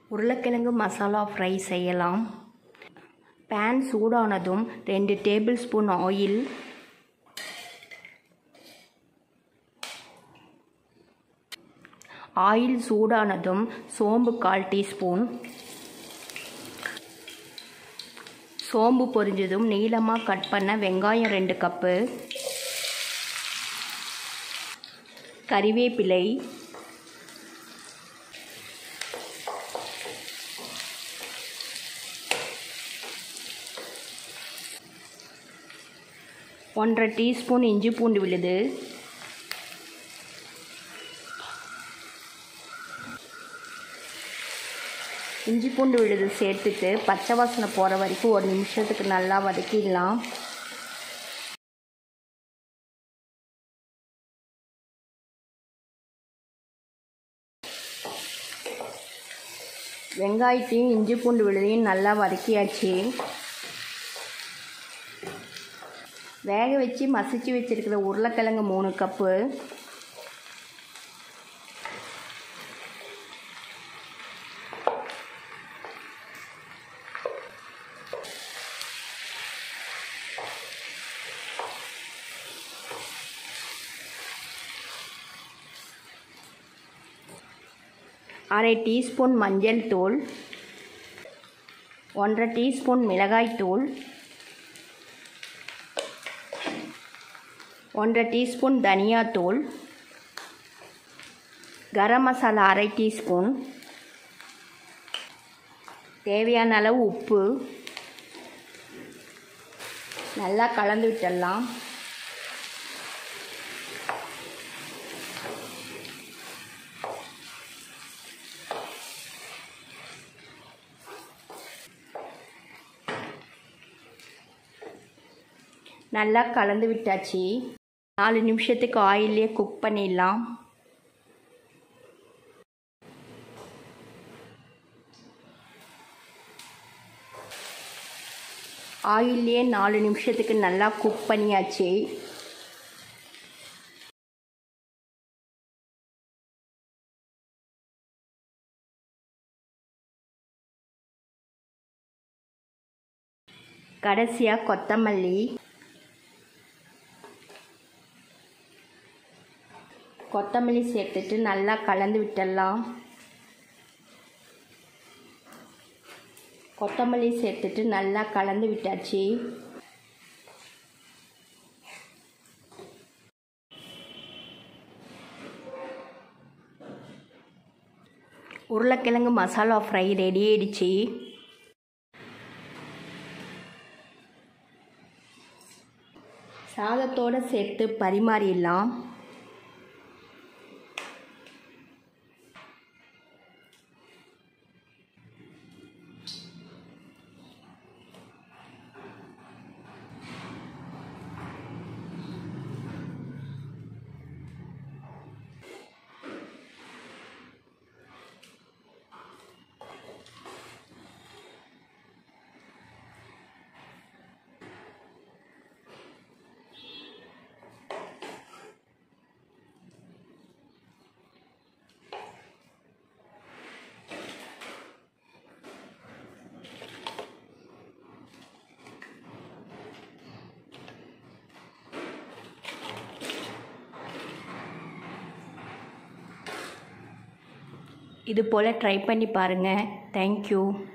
உருளைக்கிழங்கு மசாலா ஃப்ரை செய்யலாம் பேன் சூடானதும் ரெண்டு டேபிள் ஸ்பூன் ஆயில் ஆயில் சூடானதும் சோம்பு கால் டீஸ்பூன் சோம்பு பொரிஞ்சதும் நீளமாக கட் பண்ண வெங்காயம் ரெண்டு கப்பு கறிவேப்பிலை ஒன்றரை டீஸ்பூன் இஞ்சி பூண்டு விழுது இஞ்சி பூண்டு விழுது சேர்த்துட்டு பச்சை வாசனை போகிற வரைக்கும் ஒரு நிமிஷத்துக்கு நல்லா வதக்கிடலாம் வெங்காயத்தையும் இஞ்சி பூண்டு விழுதையும் நல்லா வதக்கியாச்சு வேக வச்சு மசிச்சு வச்சுருக்கிற உருளைக்கிழங்கு மூணு கப்பு அரை டீஸ்பூன் மஞ்சள் தூள் ஒன்றரை டீஸ்பூன் மிளகாய் தூள் ஒன்றரை டீஸ்பூன் தனியாத்தூள் கரம் மசாலா அரை டீஸ்பூன் தேவையான அளவு உப்பு நல்லா கலந்து விட்டுடலாம் நல்லா கலந்து விட்டாச்சு நாலு நிமிஷத்துக்கு ஆயிலே குக் பண்ணிடலாம் ஆயிலே நாலு நிமிஷத்துக்கு நல்லா குக் பண்ணியாச்சு கடைசியாக கொத்தமல்லி கொத்தமல்லி சேர்த்துட்டு நல்லா கலந்து விட்டுடலாம் கொத்தமல்லி சேர்த்துட்டு நல்லா கலந்து விட்டாச்சு உருளைக்கிழங்கு மசாலா ஃப்ரை ரெடி ஆயிடுச்சு சாதத்தோடு சேர்த்து பரிமாறிடலாம் இது போல் ட்ரை பண்ணி பாருங்கள் தேங்க்யூ